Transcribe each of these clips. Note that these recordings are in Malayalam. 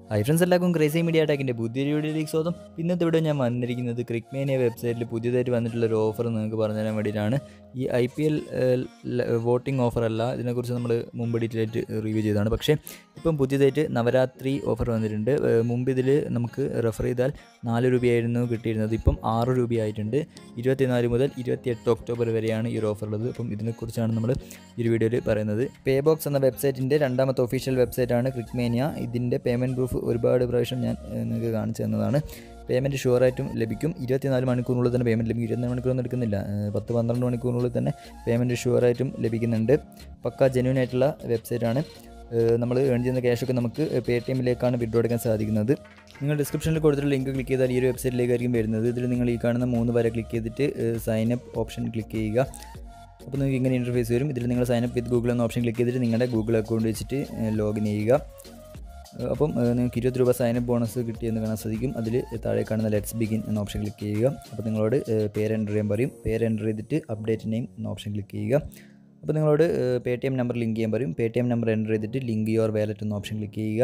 ഹൈ ഫ്രണ്ട്സ് എല്ലാവർക്കും ക്രേസി മീഡിയ ടാക്കിൻ്റെ പുതിയൊരു വീഡിയോയിലേക്ക് സ്വാഗതം ഇന്നത്തെ വീഡിയോ ഞാൻ വന്നിരിക്കുന്നത് ക്രിക്മേനിയ വെബ്സൈറ്റിൽ പുതിയതായിട്ട് വന്നിട്ടുള്ള ഒരു ഓഫർ നിങ്ങൾക്ക് പറഞ്ഞു തരാൻ വേണ്ടിയിട്ടാണ് ഈ I P L voting offer അല്ല ഇതിനെക്കുറിച്ച് നമ്മൾ മുമ്പ് ഡീറ്റെയിൽ ആയിട്ട് റിവ്യൂ ചെയ്തതാണ് പക്ഷേ ഇപ്പം പുതിയതായിട്ട് നവരാത്രി ഓഫർ വന്നിട്ടുണ്ട് ഏഹ് മുമ്പ് ഇതിൽ നമുക്ക് റെഫർ ചെയ്താൽ നാല് രൂപയായിരുന്നു കിട്ടിയിരുന്നത് ഇപ്പം ആറ് രൂപയായിട്ടുണ്ട് ഇരുപത്തിനാല് മുതൽ ഇരുപത്തിയെട്ട് ഒക്ടോബർ വരെയാണ് ഈ ഒരു ഓഫർ ഉള്ളത് അപ്പം ഇതിനെക്കുറിച്ചാണ് നമ്മൾ ഈ ഒരു വീഡിയോയിൽ പറയുന്നത് പേ ബോക്സ് എന്ന വെബ്സൈറ്റിൻ്റെ രണ്ടാമത്തെ ഒഫീഷ്യൽ വെബ്സൈറ്റാണ് ക്രിക്മേനിയ ഇതിൻ്റെ പേയ്മെൻറ്റ് പ്രൂഫ് ഒരുപാട് പ്രാവശ്യം ഞാൻ ഏഹ്, നിങ്ങൾക്ക് കാണിച്ചു തന്നതാണ് പേയ്മെൻറ്റ് ഷുവറായിട്ടും ലഭിക്കും ഇരുപത്തിനാല് മണിക്കൂറിനുള്ളിൽ തന്നെ പേയ്മെൻറ്റ് ലഭിക്കും ഇരുപത്തിനാല് മണിക്കൂറൊന്നും എടുക്കുന്നില്ല ഏഹ്, പത്ത് പന്ത്രണ്ട് മണിക്കൂറിനുള്ളിൽ തന്നെ പേയ്മെൻറ്റ് ഷുവറായിട്ടും ലഭിക്കുന്നുണ്ട് പക്ക ജെന്യൂൻ ആയിട്ടുള്ള വെബ്സൈറ്റാണ് നമ്മൾ ഏൺ ചെയ്യുന്ന ക്യാഷൊക്കെ നമുക്ക് പേ ടി എമ്മിലേക്കാണ് വിഡ്രോ എടുക്കാൻ സാധിക്കുന്നത് നിങ്ങൾ ഡിസ്ക്രിപ്ഷനിൽ കൊടുത്തിട്ടുള്ള ലിങ്ക് ക്ലിക്ക് ചെയ്താൽ ഈ ഒരു വെബ്സൈറ്റിലേക്കായിരിക്കും വരുന്നത് ഇതിൽ നിങ്ങൾ ഈ കാണുന്ന മൂന്ന് വരെ ക്ലിക്ക് ചെയ്തിട്ട് സൈൻ അപ്പ് ഓപ്ഷൻ ക്ലിക്ക് ചെയ്യുക അപ്പോൾ നിങ്ങൾക്ക് ഇങ്ങനെ ഇൻ്റർഫേസ് വരും ഇതിൽ നിങ്ങൾ സൈൻ അപ്പ് വിത്ത് ഗൂഗിൾ എന്ന ഓപ്ഷൻ ക്ലിക്ക് ചെയ്തിട്ട് നിങ്ങളുടെ ഗൂഗിൾ അക്കൗണ്ട് വെച്ചിട്ട് ലോഗിൻ ചെയ്യുക ഏഹ് അപ്പം ഏഹ് നിങ്ങൾക്ക് ഇരുപത് രൂപ സൈൻ അപ്പ് ബോണസ് കിട്ടിയെന്ന് കാണാൻ സാധിക്കും അതിൽ താഴെ കാണുന്ന ലെറ്റ്സ് ബിഗിൻ എന്ന ഓപ്ഷൻ ക്ലിക്ക് ചെയ്യുക അപ്പോൾ നിങ്ങളോട് ഏഹ് പേര് എൻ്റർ ചെയ്യാൻ പറയും പേര് എൻ്റർ ചെയ്തിട്ട് അപ്ഡേറ്റ് നെയിം എന്ന ഓപ്ഷൻ ക്ലിക്ക് ചെയ്യുക അപ്പോൾ നിങ്ങളോട് Paytm number link ചെയ്യാൻ പറയും Paytm number enter ചെയ്തിട്ട് ലിങ്ക് യുവർ വാലറ്റ് എന്ന ഓപ്ഷൻ ക്ലിക്ക് ചെയ്യുക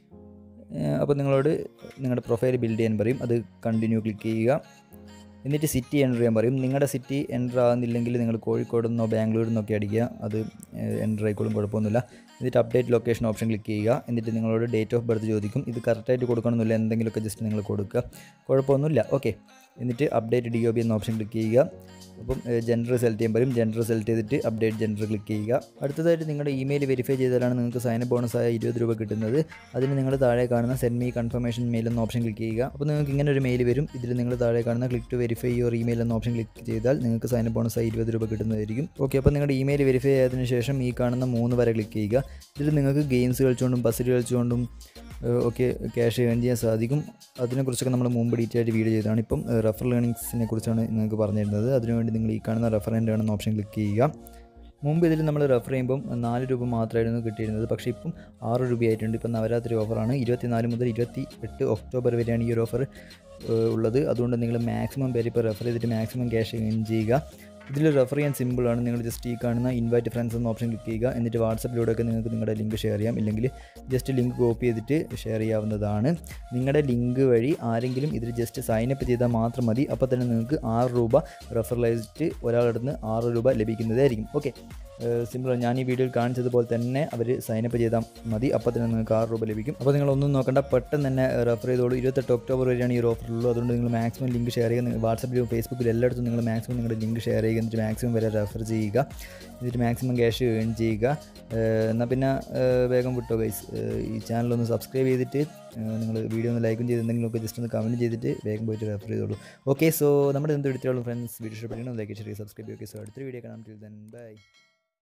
ഏഹ് അപ്പോൾ നിങ്ങളോട് നിങ്ങളുടെ പ്രൊഫൈൽ ബിൽഡ് ചെയ്യാൻ പറയും അത് കണ്ടിന്യൂ ക്ലിക്ക് ചെയ്യുക എന്നിട്ട് സിറ്റി എൻ്റർ ചെയ്യാൻ പറയും നിങ്ങളുടെ സിറ്റി എൻ്റർ ആകുന്നില്ലെങ്കിൽ നിങ്ങൾ കോഴിക്കോട് നിന്നോ ബാംഗ്ലൂരിൽ നിന്നൊക്കെ അടിക്കുക അത് എൻ്റർ ആയിക്കോളും കുഴപ്പമൊന്നുമില്ല എന്നിട്ട് അപ്ഡേറ്റ് ലൊക്കേഷൻ ഓപ്ഷൻ ക്ലിക്ക് ചെയ്യുക എന്നിട്ട് നിങ്ങളോട് ഡേറ്റ് ഓഫ് ബർത്ത് ചോദിക്കും ഇത് കറക്റ്റായിട്ട് കൊടുക്കണമെന്നില്ല എന്തെങ്കിലുമൊക്കെ ജസ്റ്റ് നിങ്ങൾ കൊടുക്കുക കുഴപ്പമൊന്നുമില്ല ഓക്കെ എന്നിട്ട് അപ്ഡേറ്റ് ഡി ഒ ബി എന്ന ഓപ്ഷൻ ക്ലിക്ക് ചെയ്യുക അപ്പം ജെൻഡർ സെലക്ട് ചെയ്യാൻ പറയും ജെൻഡർ സെലക്ട് ചെയ്തിട്ട് അപ്ഡേറ്റ് ജെൻഡർ ക്ലിക്ക് ചെയ്യുക അടുത്തതായിട്ട് നിങ്ങളുടെ ഇമെയിൽ വെരിഫൈ ചെയ്താലാണ് നിങ്ങൾക്ക് സൈൻ അപ്പ് ബോണസ് ആയ ഇരുപത് രൂപ കിട്ടുന്നത് അതിന് നിങ്ങൾ താഴെ കാണുന്ന സെൻഡ് മീ കൺഫർമേഷൻ മെയിൽ എന്ന ഓപ്ഷൻ ക്ലിക്ക് ചെയ്യുക അപ്പോൾ നിങ്ങൾക്ക് ഇങ്ങനെ ഒരു മെയിൽ വരും ഇതിൽ നിങ്ങൾ താഴെ കാണുന്ന click to verify your email എന്ന ഓപ്ഷൻ ക്ലിക്ക് ചെയ്താൽ നിങ്ങൾക്ക് സൈൻ അപ്പ് ബോണസ് ആയി ഇരുപത് രൂപ കിട്ടുന്നതായിരിക്കും ഓക്കെ അപ്പോൾ നിങ്ങളുടെ ഇമെയിൽ വെരിഫൈ ആയതിനു ശേഷം ഈ കാണുന്ന മൂന്ന് വരെ ക്ലിക്ക് ചെയ്യുക ഇതിൽ നിങ്ങൾക്ക് ഗെയിംസ് കളിച്ചുകൊണ്ടും ബസ്സിൽ കളിച്ചുകൊണ്ടും ഒക്കെ ക്യാഷ് ഏൺ ചെയ്യാൻ സാധിക്കും അതിനെക്കുറിച്ചൊക്കെ നമ്മൾ മുമ്പ് ഡീറ്റെയിൽ ആയിട്ട് വീഡിയോ ചെയ്തതാണ് ഇപ്പം റെഫർ ലേണിങ്സിനെ കുറിച്ചാണ് നിങ്ങൾക്ക് പറഞ്ഞിരുന്നത് അതിനുവേണ്ടി നിങ്ങൾ ഈ കാണുന്ന റെഫറൻ്റ് ആണെന്ന ഓപ്ഷൻ ക്ലിക്ക് ചെയ്യുക മുമ്പ് ഇതിൽ നമ്മൾ റെഫർ ചെയ്യുമ്പം നാല് രൂപ മാത്രമായിരുന്നു കിട്ടിയിരുന്നത് പക്ഷേ ഇപ്പം ആറ് രൂപയായിട്ടുണ്ട് ഇപ്പം നവരാത്രി ഓഫറാണ് ഇരുപത്തിനാല് മുതൽ ഇരുപത്തി എട്ട് ഒക്ടോബർ വരെയാണ് ഈ ഒരു ഓഫർ ഉള്ളത് അതുകൊണ്ട് നിങ്ങൾ മാക്സിമം പേര് ഇപ്പോൾ റെഫർ ചെയ്തിട്ട് മാക്സിമം ക്യാഷ് ഏൺ ചെയ്യുക ഇതിൽ റെഫർ ചെയ്യാൻ സിമ്പിളാണ് നിങ്ങൾ ജസ്റ്റ് ഈ കാണുന്ന ഇൻവൈറ്റ് ഫ്രണ്ട്സ് എന്ന ഓപ്ഷൻ ക്ലിക്ക് ചെയ്യുക എന്നിട്ട് വാട്സപ്പിലൂടെയൊക്കെ നിങ്ങൾക്ക് നിങ്ങളുടെ ലിങ്ക് ഷെയർ ചെയ്യാം ഇല്ലെങ്കിൽ ജസ്റ്റ് ലിങ്ക് കോപ്പി ചെയ്തിട്ട് ഷെയർ ചെയ്യാവുന്നതാണ് നിങ്ങളുടെ ലിങ്ക് വഴി ആരെങ്കിലും ഇതിൽ ജസ്റ്റ് സൈൻ അപ്പ് ചെയ്താൽ മാത്രം മതി അപ്പോൾ തന്നെ നിങ്ങൾക്ക് ആറ് രൂപ റെഫറലൈസ്ഡ് ഒരാളുടെ നിന്ന് ആറ് രൂപ ലഭിക്കുന്നതായിരിക്കും ഓക്കെ സിമ്പിളാണ് ഞാൻ ഈ വീഡിയോയിൽ കാണിച്ചതുപോലെ തന്നെ അവർ സൈനപ്പ് ചെയ്താൽ മതി അപ്പോൾ തന്നെ നിങ്ങൾക്ക് ആറ് രൂപ ലഭിക്കും അപ്പോൾ നിങ്ങൾ ഒന്നും നോക്കണ്ട പെട്ടെന്ന് തന്നെ റെഫർ ചെയ്തോളൂ ഇരുപത്തെട്ട് ഒക്ടോബർ വരെയാണ് ഈ ഒരു ഓഫറുള്ളൂ അതുകൊണ്ട് നിങ്ങൾ മാക്സിമം ലിങ്ക് ഷെയർ ചെയ്യുക വാട്സപ്പിലും ഫേസ്ബുക്കിലും എല്ലായിടത്തും നിങ്ങൾ മാക്സിമം നിങ്ങളുടെ ലിങ്ക് ഷെയർ ചെയ്യുക എന്നിട്ട് മാക്സിമം വരെ റെഫർ ചെയ്യുക എന്നിട്ട് മാക്സിമം ക്യാഷ് ഏൺ ചെയ്യുക ഏഹ് എന്നാൽ പിന്നെ ഏഹ് വേഗം വിട്ടോ ഗൈസ് ഈ ചാനലൊന്ന് സബ്സ്ക്രൈബ് ചെയ്തിട്ട് നിങ്ങൾ വീഡിയോ ഒന്ന് ലൈക്കും ചെയ്ത് എന്തെങ്കിലുമൊക്കെ ജസ്റ്റ് ഒന്ന് കമൻറ്റ് ചെയ്തിട്ട് വേഗം പോയിട്ട് റെഫർ ചെയ്തോളൂ ഓക്കെ സോ നമ്മുടെ എന്ത് എടുത്തോളൂ ഫ്രണ്ട്സ് വീഡിയോ ഇഷ്ടപ്പെടുന്നു ലൈക്ക് ചെറിയ സബ്സ്ക്രൈബ് ഓക്കെ സോ അടുത്തൊരു വീഡിയോ കാണാം ടിൽ ദെൻ ബൈ